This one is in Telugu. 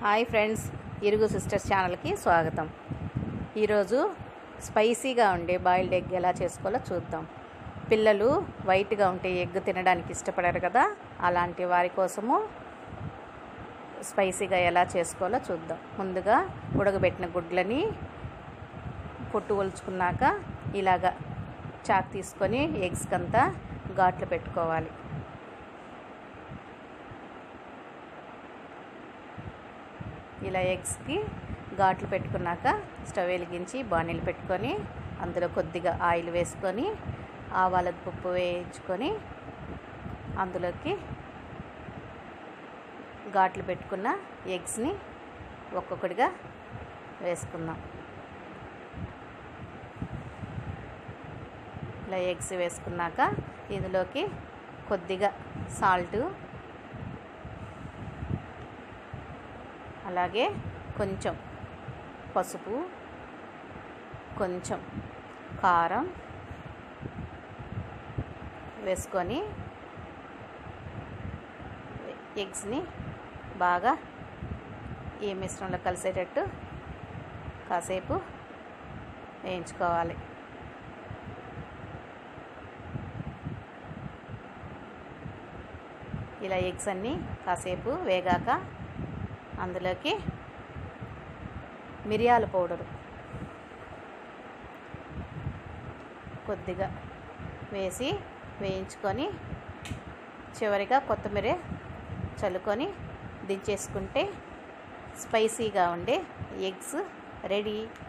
హాయ్ ఫ్రెండ్స్ ఇరుగు సిస్టర్స్ ఛానల్కి స్వాగతం ఈరోజు స్పైసీగా ఉండే బాయిల్డ్ ఎగ్ ఎలా చేసుకోవాలో చూద్దాం పిల్లలు వైట్గా ఉంటే ఎగ్ తినడానికి ఇష్టపడరు కదా అలాంటి వారి కోసము స్పైసీగా ఎలా చేసుకోవాలో చూద్దాం ముందుగా ఉడకబెట్టిన గుడ్లని పొట్టు ఒలుచుకున్నాక ఇలాగా చాక్ తీసుకొని ఎగ్స్కంతా ఘాట్లు పెట్టుకోవాలి ఇలా ఎగ్స్కి ఘాట్లు పెట్టుకున్నాక స్టవ్ వెలిగించి బాణీలు పెట్టుకొని అందులో కొద్దిగా ఆయిల్ వేసుకొని ఆవాల పప్పు వేయించుకొని అందులోకి ఘాట్లు పెట్టుకున్న ఎగ్స్ని ఒక్కొక్కటిగా వేసుకుందాం ఇలా ఎగ్స్ వేసుకున్నాక ఇందులోకి కొద్దిగా సాల్టు అలాగే కొంచెం పసుపు కొంచెం కారం వేసుకొని ఎగ్స్ని బాగా ఈ మిశ్రమంలో కలిసేటట్టు కాసేపు వేయించుకోవాలి ఇలా ఎగ్స్ అన్నీ కాసేపు వేగాక అందులోకి మిరియాల పౌడరు కొద్దిగా వేసి వేయించుకొని చివరిగా కొత్తిమీర చల్లుకొని దించేసుకుంటే స్పైసీగా ఉండే ఎగ్స్ రెడీ